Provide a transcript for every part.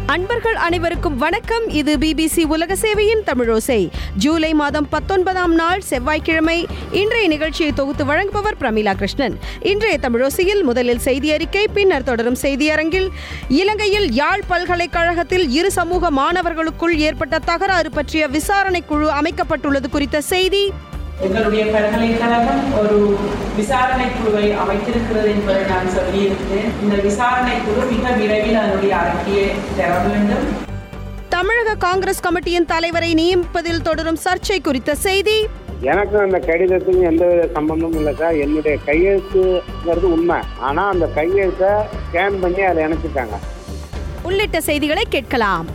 அன்பர்கள் அனைவருக்கும் வணக்கம் இது பிபிசி உலக சேவையின் தமிழோசை ஜூலை மாதம் பத்தொன்பதாம் நாள் செவ்வாய்க்கிழமை இன்றைய நிகழ்ச்சியை தொகுத்து வழங்குபவர் பிரமிளா கிருஷ்ணன் இன்றைய தமிழோசையில் முதலில் செய்தி அறிக்கை பின்னர் தொடரும் செய்தியரங்கில் இலங்கையில் யாழ் பல்கலைக்கழகத்தில் இரு சமூக மாணவர்களுக்குள் ஏற்பட்ட தகராறு பற்றிய விசாரணை குழு அமைக்கப்பட்டுள்ளது குறித்த செய்தி எங்களுடைய பல்கலைக்கழகம் ஒரு விசாரணை குழுவை அமைத்திருக்கிறது என்பதை நான் சொல்லியிருந்தேன் இந்த விசாரணை குழு மிக விரைவில் அதனுடைய அறிக்கையை தர வேண்டும் தமிழக காங்கிரஸ் கமிட்டியின் தலைவரை நியமிப்பதில் தொடரும் சர்ச்சை குறித்த செய்தி எனக்கும் அந்த கடிதத்துக்கும் எந்த வித சம்பந்தமும் இல்லை சார் என்னுடைய கையெழுத்துங்கிறது உண்மை ஆனால் அந்த கையெழுத்தை ஸ்கேன் பண்ணி அதை இணைச்சிட்டாங்க உள்ளிட்ட செய்திகளை கேட்கலாம்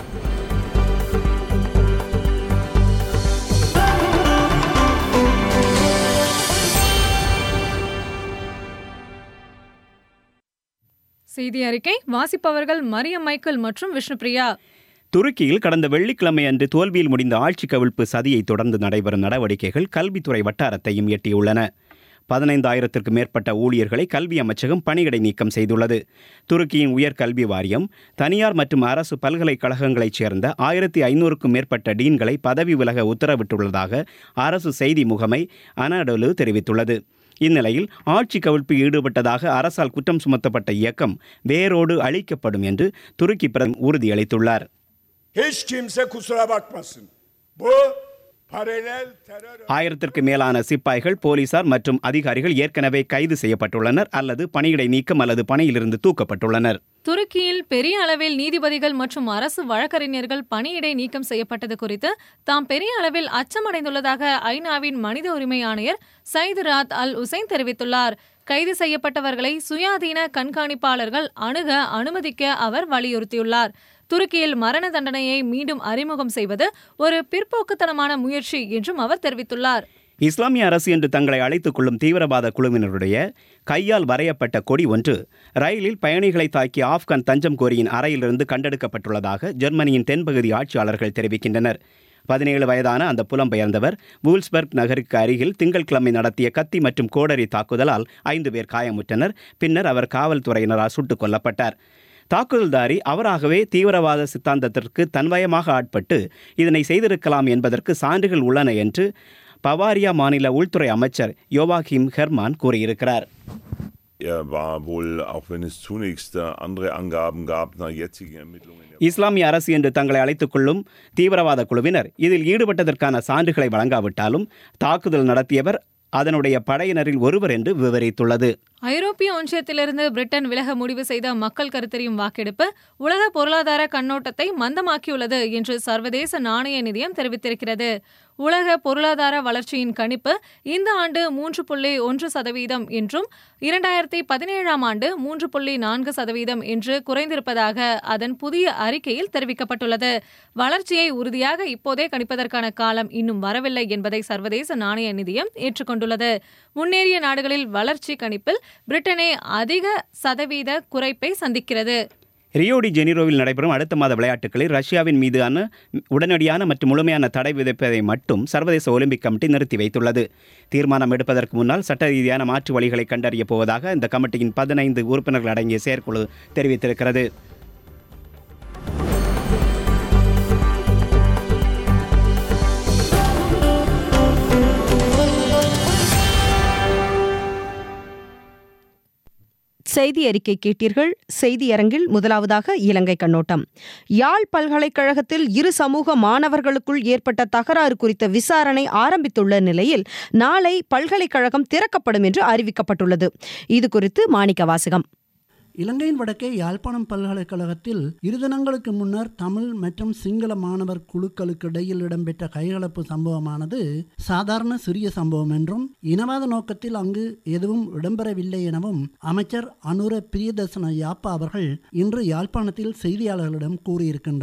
செய்தி அறிக்கை வாசிப்பவர்கள் மரியம் மைக்கேல் மற்றும் விஷ்ணுபிரியா துருக்கியில் கடந்த வெள்ளிக்கிழமை அன்று தோல்வியில் முடிந்த ஆட்சி கவிழ்ப்பு சதியை தொடர்ந்து நடைபெறும் நடவடிக்கைகள் கல்வித்துறை வட்டாரத்தையும் எட்டியுள்ளன பதினைந்தாயிரத்திற்கு மேற்பட்ட ஊழியர்களை கல்வி அமைச்சகம் பணியிடை நீக்கம் செய்துள்ளது துருக்கியின் உயர்கல்வி வாரியம் தனியார் மற்றும் அரசு பல்கலைக்கழகங்களைச் சேர்ந்த ஆயிரத்தி ஐநூறுக்கும் மேற்பட்ட டீன்களை பதவி விலக உத்தரவிட்டுள்ளதாக அரசு செய்தி முகமை அனாடோலு தெரிவித்துள்ளது இந்நிலையில் ஆட்சி கவிழ்ப்பில் ஈடுபட்டதாக அரசால் குற்றம் சுமத்தப்பட்ட இயக்கம் வேரோடு அழிக்கப்படும் என்று துருக்கி பிரதமர் உறுதியளித்துள்ளார் Hiç kimse kusura bakmasın. Bu paralel terör ஆயிரத்திற்கு மேலான சிப்பாய்கள் போலீசார் மற்றும் அதிகாரிகள் ஏற்கனவே கைது செய்யப்பட்டுள்ளனர் அல்லது பணியிடை நீக்கம் அல்லது பணியிலிருந்து தூக்கப்பட்டுள்ளனர் துருக்கியில் பெரிய அளவில் நீதிபதிகள் மற்றும் அரசு வழக்கறிஞர்கள் பணியிடை நீக்கம் செய்யப்பட்டது குறித்து தாம் பெரிய அளவில் அச்சமடைந்துள்ளதாக ஐநாவின் மனித உரிமை ஆணையர் சயித் ராத் அல் உசைன் தெரிவித்துள்ளார் கைது செய்யப்பட்டவர்களை சுயாதீன கண்காணிப்பாளர்கள் அணுக அனுமதிக்க அவர் வலியுறுத்தியுள்ளார் துருக்கியில் மரண தண்டனையை மீண்டும் அறிமுகம் செய்வது ஒரு பிற்போக்குத்தனமான முயற்சி என்றும் அவர் தெரிவித்துள்ளார் இஸ்லாமிய அரசு என்று தங்களை அழைத்துக் கொள்ளும் தீவிரவாத குழுவினருடைய கையால் வரையப்பட்ட கொடி ஒன்று ரயிலில் பயணிகளை தாக்கிய ஆப்கான் தஞ்சம் கோரியின் அறையிலிருந்து கண்டெடுக்கப்பட்டுள்ளதாக ஜெர்மனியின் தென்பகுதி ஆட்சியாளர்கள் தெரிவிக்கின்றனர் பதினேழு வயதான அந்த புலம்பெயர்ந்தவர் வூல்ஸ்பர்க் நகருக்கு அருகில் திங்கட்கிழமை நடத்திய கத்தி மற்றும் கோடரி தாக்குதலால் ஐந்து பேர் காயமுற்றனர் பின்னர் அவர் காவல்துறையினரால் சுட்டுக் கொல்லப்பட்டார் தாக்குதல்தாரி அவராகவே தீவிரவாத சித்தாந்தத்திற்கு தன்வயமாக ஆட்பட்டு இதனை செய்திருக்கலாம் என்பதற்கு சான்றுகள் உள்ளன என்று பவாரியா மாநில உள்துறை அமைச்சர் யோவாகிம் ஹெர்மான் கூறியிருக்கிறார் Er war wohl, auch wenn es zunächst äh, andere Angaben gab, nach jetzigen Ermittlungen. der- இஸ்லாமிய அரசு என்று தங்களை அழைத்துக் கொள்ளும் தீவிரவாத குழுவினர் இதில் ஈடுபட்டதற்கான சான்றுகளை வழங்காவிட்டாலும் தாக்குதல் நடத்தியவர் அதனுடைய படையினரில் ஒருவர் என்று விவரித்துள்ளது ஐரோப்பிய ஒன்றியத்திலிருந்து பிரிட்டன் விலக முடிவு செய்த மக்கள் கருத்தறியும் வாக்கெடுப்பு உலக பொருளாதார கண்ணோட்டத்தை மந்தமாக்கியுள்ளது என்று சர்வதேச நாணய நிதியம் தெரிவித்திருக்கிறது உலக பொருளாதார வளர்ச்சியின் கணிப்பு இந்த ஆண்டு மூன்று புள்ளி ஒன்று சதவீதம் என்றும் இரண்டாயிரத்தி பதினேழாம் ஆண்டு மூன்று புள்ளி நான்கு சதவீதம் என்று குறைந்திருப்பதாக அதன் புதிய அறிக்கையில் தெரிவிக்கப்பட்டுள்ளது வளர்ச்சியை உறுதியாக இப்போதே கணிப்பதற்கான காலம் இன்னும் வரவில்லை என்பதை சர்வதேச நாணய நிதியம் ஏற்றுக்கொண்டுள்ளது முன்னேறிய நாடுகளில் வளர்ச்சி கணிப்பில் பிரிட்டனே அதிக சதவீத குறைப்பை சந்திக்கிறது ரியோ டி ஜெனிரோவில் நடைபெறும் அடுத்த மாத விளையாட்டுகளில் ரஷ்யாவின் மீதான உடனடியான மற்றும் முழுமையான தடை விதிப்பதை மட்டும் சர்வதேச ஒலிம்பிக் கமிட்டி நிறுத்தி வைத்துள்ளது தீர்மானம் எடுப்பதற்கு முன்னால் சட்ட ரீதியான மாற்று வழிகளை கண்டறியப் போவதாக இந்த கமிட்டியின் பதினைந்து உறுப்பினர்கள் அடங்கிய செயற்குழு தெரிவித்திருக்கிறது செய்தி அறிக்கை கேட்டீர்கள் செய்தியரங்கில் முதலாவதாக இலங்கை கண்ணோட்டம் யாழ் பல்கலைக்கழகத்தில் இரு சமூக மாணவர்களுக்குள் ஏற்பட்ட தகராறு குறித்த விசாரணை ஆரம்பித்துள்ள நிலையில் நாளை பல்கலைக்கழகம் திறக்கப்படும் என்று அறிவிக்கப்பட்டுள்ளது இது குறித்து மாணிக்க வாசகம் இலங்கையின் வடக்கே யாழ்ப்பாணம் பல்கலைக்கழகத்தில் இரு தினங்களுக்கு முன்னர் தமிழ் மற்றும் சிங்கள மாணவர் குழுக்களுக்கு இடையில் இடம்பெற்ற கைகலப்பு சம்பவமானது சாதாரண சிறிய சம்பவம் என்றும் இனவாத நோக்கத்தில் அங்கு எதுவும் இடம்பெறவில்லை எனவும் அமைச்சர் அனுர பிரியதர்சன யாப்பா அவர்கள் இன்று யாழ்ப்பாணத்தில் செய்தியாளர்களிடம் கூறியிருக்கின்றார்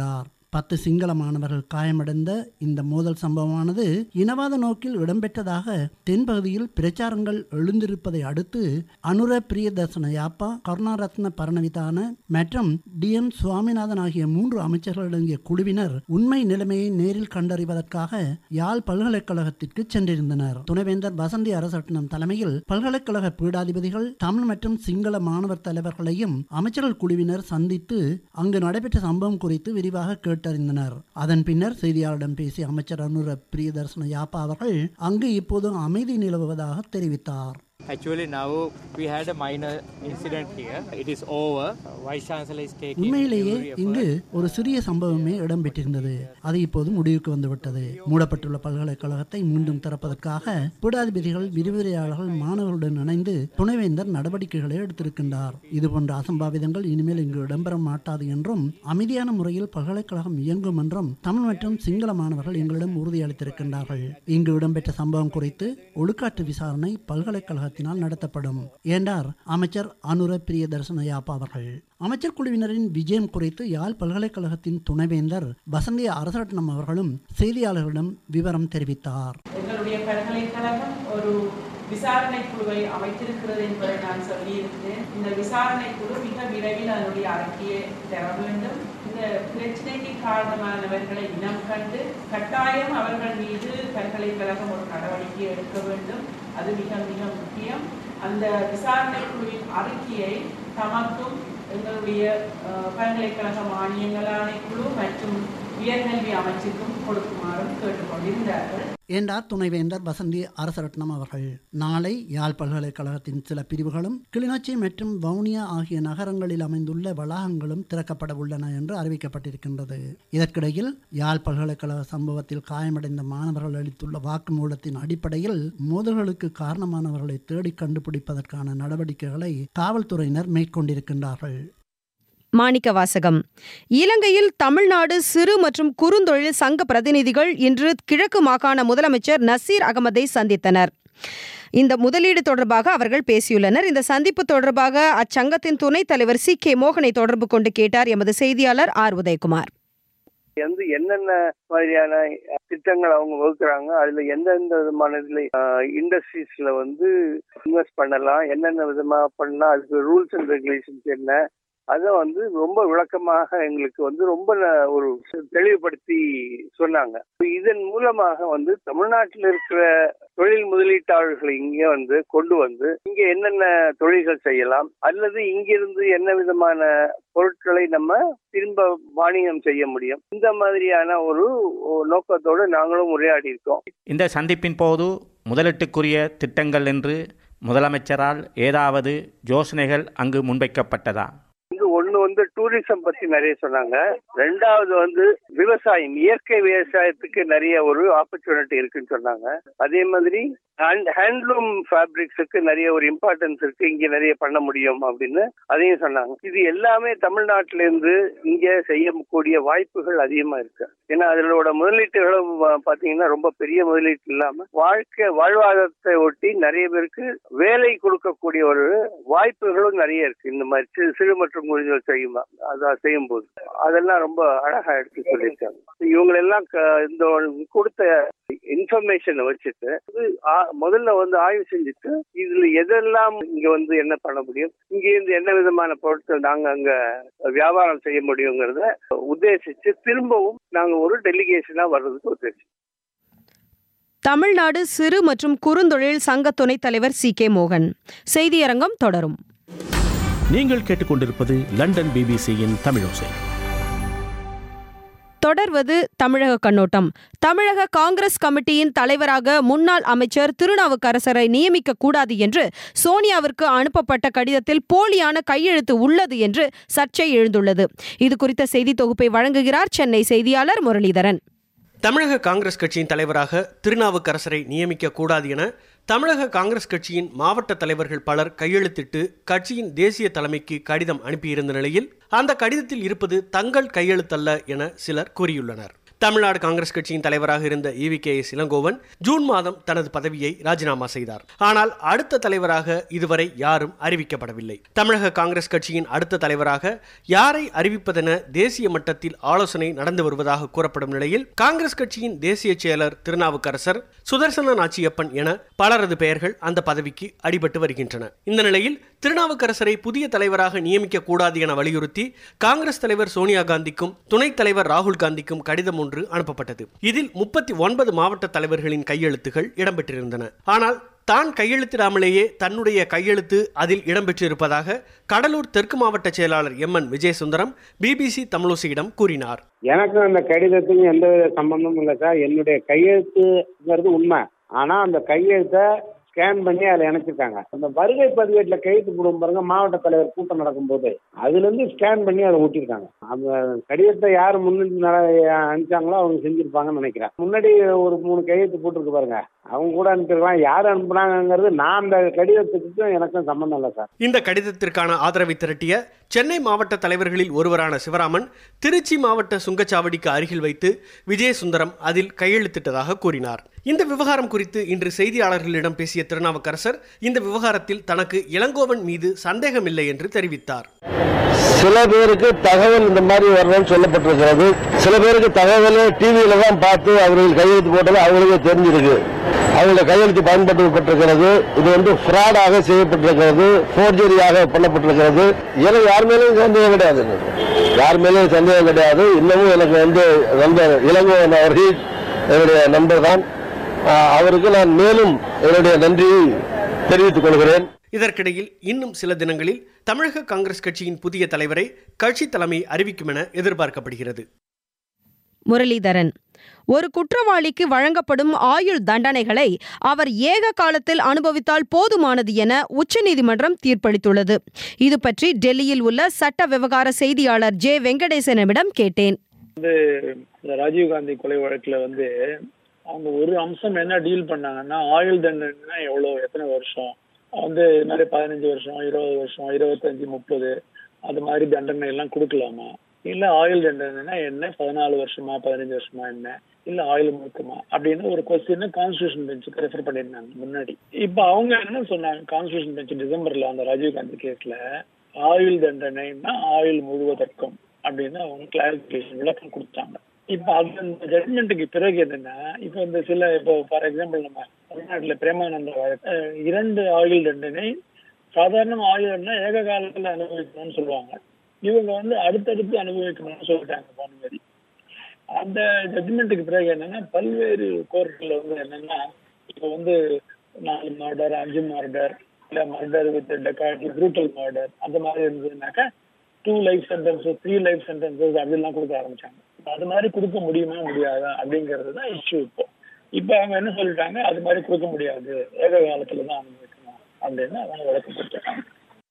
பத்து சிங்கள மாணவர்கள் காயமடைந்த இந்த மோதல் சம்பவமானது இனவாத நோக்கில் இடம்பெற்றதாக தென்பகுதியில் பிரச்சாரங்கள் எழுந்திருப்பதை அடுத்து அனுர பிரியதர்சன யாப்பா கருணாரத்ன பரணவிதான மற்றும் டி எம் சுவாமிநாதன் ஆகிய மூன்று அமைச்சர்கள் அடங்கிய குழுவினர் உண்மை நிலைமையை நேரில் கண்டறிவதற்காக யாழ் பல்கலைக்கழகத்திற்கு சென்றிருந்தனர் துணைவேந்தர் வசந்தி அரசட்னம் தலைமையில் பல்கலைக்கழக பீடாதிபதிகள் தமிழ் மற்றும் சிங்கள மாணவர் தலைவர்களையும் அமைச்சர்கள் குழுவினர் சந்தித்து அங்கு நடைபெற்ற சம்பவம் குறித்து விரிவாக கேட்டறிந்தனர் அதன் பின்னர் செய்தியாளரிடம் பேசிய அமைச்சர் அனுர பிரியதர்சன யாப்பா அவர்கள் அங்கு இப்போது அமைதி நிலவுவதாக தெரிவித்தார் Actually, now we had a minor incident here. It is over. Vice Chancellor is taking உண்மையிலேயே every effort. இங்கு ஒரு சிறிய சம்பவமே இடம்பெற்றிருந்தது அது இப்போது முடிவுக்கு வந்துவிட்டது மூடப்பட்டுள்ள பல்கலைக்கழகத்தை மீண்டும் திறப்பதற்காக பீடாதிபதிகள் விரிவுரையாளர்கள் மாணவர்களுடன் இணைந்து துணைவேந்தர் நடவடிக்கைகளை எடுத்திருக்கின்றார் இதுபோன்ற அசம்பாவிதங்கள் இனிமேல் இங்கு இடம்பெற மாட்டாது என்றும் அமைதியான முறையில் பல்கலைக்கழகம் இயங்கும் என்றும் தமிழ் மற்றும் சிங்கள மாணவர்கள் எங்களிடம் உறுதியளித்திருக்கின்றார்கள் இங்கு இடம்பெற்ற சம்பவம் குறித்து ஒழுக்காற்று விசாரணை பல்கலைக்கழகத்தினால் நடத்தப்படும் என்றார் அமைச்சர் அனுர பிரியதர்சன யாப்பா அவர்கள் அமைச்சர் குழுவினரின் விஜயம் குறித்து யாழ் பல்கலைக்கழகத்தின் துணைவேந்தர் வசந்தி அரசரட்னம் அவர்களும் செய்தியாளர்களிடம் விவரம் தெரிவித்தார் எங்களுடைய பல்கலைக்கழகம் ஒரு விசாரணை குழுவை அமைத்திருக்கிறது என்பதை நான் சொல்லியிருந்தேன் இந்த விசாரணை குழு மிக விரைவில் அதனுடைய அறிக்கையை தர வேண்டும் இந்த பிரச்சனைக்கு காரணமானவர்களை இனம் கண்டு கட்டாயம் அவர்கள் மீது பல்கலைக்கழகம் ஒரு நடவடிக்கை எடுக்க வேண்டும் அது மிக மிக முக்கியம் அந்த விசாரணை குழுவின் அறிக்கையை தமக்கும் எங்களுடைய அஹ், பல்கலைக்கழக மானியங்கள் ஆணைக்குழு மற்றும் உயர்கல்வி அமைச்சுக்கும் கொடுக்குமாறும் கேட்டுக்கொண்டிருந்தார்கள் என்றார் துணைவேந்தர் வசந்தி அரசரட்னம் அவர்கள் நாளை யாழ் பல்கலைக்கழகத்தின் சில பிரிவுகளும் கிளிநொச்சி மற்றும் வவுனியா ஆகிய நகரங்களில் அமைந்துள்ள வளாகங்களும் திறக்கப்பட உள்ளன என்று அறிவிக்கப்பட்டிருக்கின்றது இதற்கிடையில் யாழ் பல்கலைக்கழக சம்பவத்தில் காயமடைந்த மாணவர்கள் அளித்துள்ள வாக்குமூலத்தின் அடிப்படையில் மோதல்களுக்கு காரணமானவர்களை தேடி கண்டுபிடிப்பதற்கான நடவடிக்கைகளை காவல்துறையினர் மேற்கொண்டிருக்கின்றார்கள் மாணிக்க வாசகம் இலங்கையில் தமிழ்நாடு சிறு மற்றும் குறுந்தொழில் சங்க பிரதிநிதிகள் இன்று கிழக்கு மாகாண முதலமைச்சர் நசீர் அகமதை சந்தித்தனர் இந்த முதலீடு தொடர்பாக அவர்கள் பேசியுள்ளனர் இந்த சந்திப்பு தொடர்பாக அச்சங்கத்தின் துணைத் தலைவர் சி கே மோகனை தொடர்பு கொண்டு கேட்டார் எமது செய்தியாளர் ஆர் உதயகுமார் வந்து என்னென்ன மாதிரியான திட்டங்கள் அவங்க வகுக்கிறாங்க அதுல எந்தெந்த விதமான இதுல இண்டஸ்ட்ரீஸ்ல வந்து இன்வெஸ்ட் பண்ணலாம் என்னென்ன விதமா பண்ணலாம் அதுக்கு ரூல்ஸ் அண்ட் ரெகுலேஷன்ஸ் என்ன அதை வந்து ரொம்ப விளக்கமாக எங்களுக்கு வந்து ரொம்ப ந- ஒரு தெளிவுபடுத்தி சொன்னாங்க இதன் மூலமாக வந்து தமிழ்நாட்டில் இருக்கிற தொழில் முதலீட்டாளர்களை இங்கே வந்து கொண்டு வந்து இங்க என்னென்ன தொழில்கள் செய்யலாம் அல்லது இங்கிருந்து என்ன விதமான பொருட்களை நம்ம திரும்ப வாணிகம் செய்ய முடியும் இந்த மாதிரியான ஒரு ஒரு நோக்கத்தோடு நாங்களும் உரையாடி இருக்கோம் இந்த சந்திப்பின் போது முதலீட்டுக்குரிய திட்டங்கள் என்று முதலமைச்சரால் ஏதாவது யோசனைகள் அங்கு முன்வைக்கப்பட்டதா இங்க ஒண்ணு வந்து டூரிசம் பத்தி நிறைய சொன்னாங்க ரெண்டாவது வந்து விவசாயம் இயற்கை விவசாயத்துக்கு நிறைய ஒரு ஆப்பர்ச்சுனிட்டி இருக்குன்னு சொன்னாங்க அதே மாதிரி ஹேண்ட்லூம் ஃபேப்ரிக்ஸுக்கு நிறைய ஒரு இம்பார்ட்டன்ஸ் இருக்கு இங்க நிறைய பண்ண முடியும் அப்படின்னு அதையும் சொன்னாங்க இது எல்லாமே தமிழ்நாட்டில இருந்து இங்க செய்யக்கூடிய வாய்ப்புகள் அதிகமா இருக்கு ஏன்னா அதனோட முதலீட்டுகளும் அஹ், பாத்தீங்கன்னா ரொம்ப பெரிய முதலீட்டு இல்லாம வாழ்க்கை வாழ்வாதாரத்தை ஒட்டி நிறைய பேருக்கு வேலை கொடுக்கக்கூடிய ஒரு வாய்ப்புகளும் நிறைய இருக்கு இந்த மாதிரி சிறு சிறு மற்றும் குறுஞ்சல் செய்யும் அதான் செய்யும் போது அதெல்லாம் ரொம்ப அழகா எடுத்து சொல்லியிருக்காங்க இவங்களெல்லாம் க- இந்த கொடுத்த இன்ஃபர்மேஷனை வச்சுட்டு இது ஆ- முதல்ல வந்து ஆய்வு செஞ்சுட்டு இதுல எதெல்லாம் இங்க வந்து என்ன பண்ண முடியும் இங்க இருந்து என்ன விதமான பொருட்கள் நாங்க அங்க வியாபாரம் செய்ய முடியுங்கிறத உத்தேசிச்சு திரும்பவும் நாங்க ஒரு டெலிகேஷனா வர்றதுக்கு உத்தேசிச்சு தமிழ்நாடு சிறு மற்றும் குறுந்தொழில் சங்க துணைத் தலைவர் சி கே மோகன் செய்தியரங்கம் தொடரும் நீங்கள் கேட்டுக்கொண்டிருப்பது லண்டன் பிபிசியின் தமிழோசை தொடர்வது தமிழக கண்ணோட்டம் தமிழக காங்கிரஸ் கமிட்டியின் தலைவராக முன்னாள் அமைச்சர் திருநாவுக்கரசரை நியமிக்க கூடாது என்று சோனியாவிற்கு அனுப்பப்பட்ட கடிதத்தில் போலியான கையெழுத்து உள்ளது என்று சர்ச்சை எழுந்துள்ளது இது குறித்த செய்தி தொகுப்பை வழங்குகிறார் சென்னை செய்தியாளர் முரளிதரன் தமிழக காங்கிரஸ் கட்சியின் தலைவராக திருநாவுக்கரசரை நியமிக்க கூடாது என தமிழக காங்கிரஸ் கட்சியின் மாவட்ட தலைவர்கள் பலர் கையெழுத்திட்டு கட்சியின் தேசிய தலைமைக்கு கடிதம் அனுப்பியிருந்த நிலையில் அந்த கடிதத்தில் இருப்பது தங்கள் கையெழுத்தல்ல என சிலர் கூறியுள்ளனர் தமிழ்நாடு காங்கிரஸ் கட்சியின் தலைவராக இருந்த E V K S Elangovan June மாதம் தனது பதவியை ராஜினாமா செய்தார் ஆனால் அடுத்த தலைவராக இதுவரை யாரும் அறிவிக்கப்படவில்லை தமிழக காங்கிரஸ் கட்சியின் அடுத்த தலைவராக யாரை அறிவிப்பதென தேசிய மட்டத்தில் ஆலோசனை நடந்து வருவதாக கூறப்படும் நிலையில் காங்கிரஸ் கட்சியின் தேசிய செயலர் திருநாவுக்கரசர் சுதர்சன நாச்சியப்பன் என பலரது பெயர்கள் அந்த பதவிக்கு அடிபட்டு வருகின்றன இந்த நிலையில் திருநாவுக்கரசரை புதிய தலைவராக நியமிக்க கூடாது என வலியுறுத்தி காங்கிரஸ் தலைவர் சோனியா காந்திக்கும் துணைத் தலைவர் ராகுல் காந்திக்கும் கடிதம் ஒன்று அனுப்பப்பட்டது இதில் முப்பத்தி ஒன்பது மாவட்ட தலைவர்களின் கையெழுத்துகள் இடம்பெற்றிருந்தன ஆனால் தான் கையெழுத்திடாமலேயே தன்னுடைய கையெழுத்து அதில் இடம்பெற்றிருப்பதாக கடலூர் தெற்கு மாவட்ட செயலாளர் எம் என் விஜயசுந்தரம் பிபிசி தமிழோசியிடம் கூறினார் எனக்கும் அந்த கடிதத்துக்கும் எந்த வித சம்பந்தமும் இல்லை சார் என்னுடைய கையெழுத்துங்கிறது உண்மை ஆனா அந்த கையெழுத்தை ஸ்கேன் பண்ணி அதில் இணைச்சிருக்காங்க அந்த வருகை பதிவேட்டில் கையெழுத்து போடும் பாருங்க மாவட்ட தலைவர் கூட்டம் நடக்கும்போது அதுல இருந்து ஸ்கேன் பண்ணி அதை ஊட்டியிருக்காங்க அந்த கடிதத்தை யார் முன்னிட்டு நட- அனுப்பிச்சாங்களோ அவங்க செஞ்சிருப்பாங்கன்னு நினைக்கிறேன் முன்னாடி ஒரு மூணு கையெழுத்து போட்டிருக்கு பாருங்க அவங்க கூட அனுப்பிச்சிருக்கலாம் யார் அனுப்புனாங்கிறது நான் அந்த கடிதத்துக்கும் எனக்கும் சம்மந்தம் இல்லை சார் இந்த கடிதத்திற்கான ஆதரவை திரட்டிய சென்னை மாவட்ட தலைவர்களில் ஒருவரான சிவராமன் திருச்சி மாவட்ட சுங்கச்சாவடிக்கு அருகில் வைத்து விஜயசுந்தரம் அதில் கையெழுத்திட்டதாக கூறினார் இந்த விவகாரம் குறித்து இன்று செய்தியாளர்களிடம் பேசிய திருநாவுக்கரசர் இந்த விவகாரத்தில் தனக்கு இளங்கோவன் மீது சந்தேகமில்லை என்று தெரிவித்தார் சில பேருக்கு தகவல் இந்த மாதிரி வரணும்னு சொல்லப்பட்டிருக்கிறது சில பேருக்கு தகவல் டிவியில தான் பார்த்து அவர்கள் கையெழுத்து போட்டது அவங்களுக்கே தெரிஞ்சிருக்கு அவங்களோட கையெழுத்து பயன்படுத்தப்பட்டிருக்கிறது இது வந்து ஃப்ராடாக செய்யப்பட்டிருக்கிறது ஃபோர்ஜரியாக பண்ணப்பட்டிருக்கிறது எனக்கு யார் மேலேயும் சந்தேகம் கிடையாது யார் மேலேயும் சந்தேகம் கிடையாது இன்னமும் எனக்கு வந்து நண்பர் இளங்கோவன் அவர்கள் என்னுடைய நண்பர் தான் ஆஹ் அவருக்கு நான் மேலும் என்னுடைய நன்றியை தெரிவித்துக் கொள்கிறேன் இதற்கிடையில் இன்னும் சில தினங்களில் தமிழக காங்கிரஸ் கட்சியின் புதிய தலைவரை கட்சி தலைமை அறிவிக்கும் என எதிர்பார்க்கப்படுகிறது முரளிதரன் ஒரு குற்றவாளிக்கு வழங்கப்படும் ஆயுள் தண்டனைகளை அவர் ஏக காலத்தில் அனுபவித்தால் போதுமானது என உச்சநீதிமன்றம் தீர்ப்பளித்துள்ளது இது பற்றி டெல்லியில் உள்ள சட்ட விவகார செய்தியாளர் ஜே வெங்கடேசனிடம் கேட்டேன் வந்து இந்த ராஜீவ்காந்தி கொலை வழக்குல வந்து அவங்க ஒரு அம்சம் என்ன டீல் பண்ணாங்கன்னா ஆயுள் தண்டனைனா எவ்வளவு எத்தனை வருஷம் வந்து நிறைய பதினஞ்சு வருஷம் இருபது வருஷம் இருபத்தஞ்சு முப்பது அது மாதிரி தண்டனை எல்லாம் கொடுக்கலாமா இல்ல ஆயுள் தண்டனைனா என்ன பதினாலு வருஷமா பதினஞ்சு வருஷமா என்ன இல்ல ஆயுள் முழுக்கமா அப்படின்னு ஒரு கொஸ்டின் கான்ஸ்டியூஷன் பெஞ்சுக்கு ரெஃபர் பண்ணியிருந்தாங்க முன்னாடி இப்ப அவங்க என்ன சொன்னாங்க கான்ஸ்டியூஷன் பெஞ்ச் டிசம்பர்ல அந்த ராஜீவ்காந்தி கேஸ்ல ஆயுள் தண்டனைன்னா ஆயுள் முழுவதற்கும் அப்படின்னு அவங்க கிளாரிபிகேஷன் விளக்கம் கொடுத்தாங்க இப்ப அந்த ஜட்மெண்ட்டுக்கு பிறகு என்னன்னா இப்ப இந்த சில இப்போ ஃபார் எக்ஸாம்பிள் நம்ம தமிழ்நாட்டுல பிரேமானந்த வழக்கு அஹ், இரண்டு ஆயுள் தண்டனை சாதாரண ஆயுள் தண்டனை ஏக காலத்துல அனுபவிக்கணும்னு சொல்லுவாங்க இவங்க வந்து அடுத்தடுத்து அனுபவிக்கணும்னு சொல்லிட்டாங்க பானுமதி அந்த ஜட்மெண்ட்டுக்கு பிறகு என்னன்னா பல்வேறு கோர்ட்ல வந்து என்னன்னா இப்போ வந்து நாலு மர்டர் அஞ்சு மர்டர் இல்ல மர்டர் வித் டெக்காட்டி ப்ரூட்டல் மர்டர் அந்த மாதிரி இருந்ததுனாக்கா two life sentences three life sentences அப்படிலாம் கொடுக்க ஆரம்பிச்சாங்க அது மாதிரி கொடுக்க முடியுமா முடியாதா அப்படிங்கிறது தான் இஷ்யூ இப்போ இப்போ அவங்க என்ன சொல்லிட்டாங்க அது மாதிரி கொடுக்க முடியாது ஏக காலத்துல தான் அனுபவிக்கணும் அப்படின்னு அவங்க விளக்கம் கொடுத்துருக்காங்க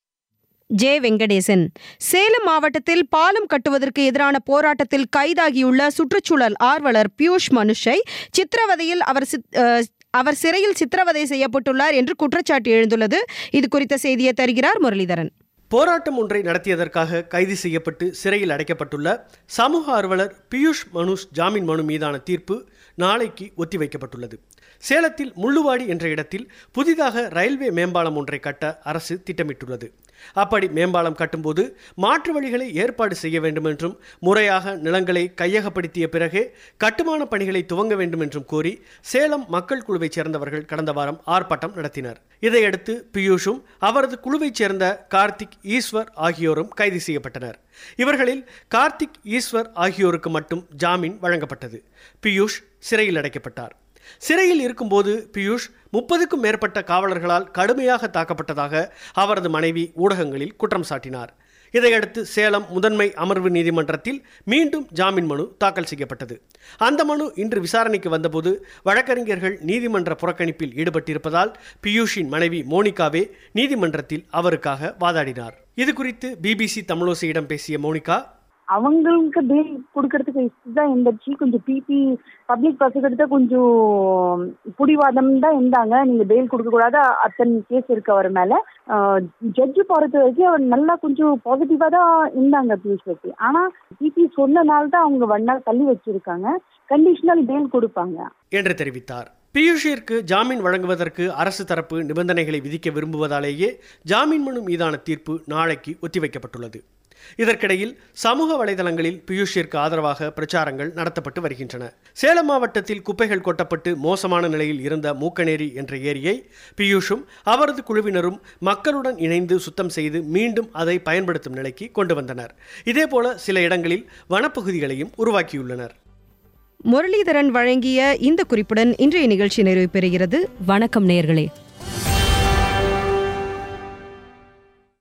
ஜே வெங்கடேசன் சேலம் மாவட்டத்தில் பாலம் கட்டுவதற்கு எதிரான போராட்டத்தில் கைதாகியுள்ள சுற்றுச்சூழல் ஆர்வலர் பியூஷ் மனுஷை சித்திரவதையில் அவர் சித்- அஹ், அவர் சிறையில் சித்திரவதை செய்யப்பட்டுள்ளார் என்று குற்றச்சாட்டு எழுந்துள்ளது இது குறித்த செய்தியை தருகிறார் முரளிதரன் போராட்டம் ஒன்றை நடத்தியதற்காக கைது செய்யப்பட்டு சிறையில் அடைக்கப்பட்டுள்ள சமூக ஆர்வலர் பியூஷ் மனுஷ் ஜாமீன் மனு மீதான தீர்ப்பு நாளைக்கு ஒத்திவைக்கப்பட்டுள்ளது சேலத்தில் முள்ளுவாடி என்ற இடத்தில் புதிதாக ரயில்வே மேம்பாலம் ஒன்றை கட்ட அரசு திட்டமிட்டுள்ளது அப்படி மேம்பாலம் கட்டும்போது மாற்று வழிகளை ஏற்பாடு செய்ய வேண்டும் என்றும் முறையாக நிலங்களை கையகப்படுத்திய பிறகே கட்டுமான பணிகளை துவங்க வேண்டும் என்றும் கோரி சேலம் மக்கள் குழுவைச் சேர்ந்தவர்கள் கடந்த வாரம் ஆர்ப்பாட்டம் நடத்தினர் இதையடுத்து பியூஷும் அவரது குழுவைச் சேர்ந்த கார்த்திக் ஈஸ்வர் ஆகியோரும் கைது செய்யப்பட்டனர் இவர்களில் கார்த்திக் ஈஸ்வர் ஆகியோருக்கு மட்டும் ஜாமீன் வழங்கப்பட்டது பியூஷ் சிறையில் அடைக்கப்பட்டார் சிறையில் இருக்கும்போது பியூஷ் முப்பதுக்கும் மேற்பட்ட காவலர்களால் கடுமையாக தாக்கப்பட்டதாக அவரது மனைவி ஊடகங்களில் குற்றம் சாட்டினார் இதையடுத்து சேலம் முதன்மை அமர்வு நீதிமன்றத்தில் மீண்டும் ஜாமீன் மனு தாக்கல் செய்யப்பட்டது அந்த மனு இன்று விசாரணைக்கு வந்தபோது வழக்கறிஞர்கள் நீதிமன்ற புறக்கணிப்பில் ஈடுபட்டிருப்பதால் பியூஷின் மனைவி மோனிகாவே நீதிமன்றத்தில் அவருக்காக வாதாடினார் இது குறித்து பிபிசி தமிழோசையிடம் பேசிய மோனிகா அவங்களுக்கு பெயில் கொடுக்கறதுக்கு இதுதான் இருந்துச்சு கொஞ்சம் பிபி பப்ளிக் ப்ராசிக்யூட்டர் தான் கொஞ்சம் புடிவாதம் தான் இருந்தாங்க நீங்க பெயில் கொடுக்க கூடாது அத்தனை கேஸ் இருக்கு அவர் மேல ஜட்ஜு பொறுத்த வரைக்கும் அவர் நல்லா கொஞ்சம் பாசிட்டிவா தான் இருந்தாங்க பியூஷ் பத்தி ஆனா பிபி சொன்னனால தான் அவங்க ஒன் நாள் தள்ளி வச்சிருக்காங்க கண்டிஷனல் பெயில் கொடுப்பாங்க என்று தெரிவித்தார் பியூஷிற்கு ஜாமீன் வழங்குவதற்கு அரசு தரப்பு நிபந்தனைகளை விதிக்க விரும்புவதாலேயே ஜாமீன் மனு மீதான தீர்ப்பு நாளைக்கு ஒத்திவைக்கப்பட்டுள்ளது இதற்கிடையில் சமூக வலைதளங்களில் பியூஷிற்கு ஆதரவாக பிரச்சாரங்கள் நடத்தப்பட்டு வருகின்றன சேலம் மாவட்டத்தில் குப்பைகள் கொட்டப்பட்டு மோசமான நிலையில் இருந்த மூக்கநேரி என்ற ஏரியை பியூஷும் அவரது குழுவினரும் மக்களுடன் இணைந்து சுத்தம் செய்து மீண்டும் அதை பயன்படுத்தும் நிலைக்கு கொண்டு வந்தனர் இதேபோல சில இடங்களில் வனப்பகுதிகளையும் உருவாக்கியுள்ளனர் முரளிதரன் வழங்கிய இந்த குறிப்புடன் இன்றைய நிகழ்ச்சி நிறைவு பெறுகிறது வணக்கம் நேர்களே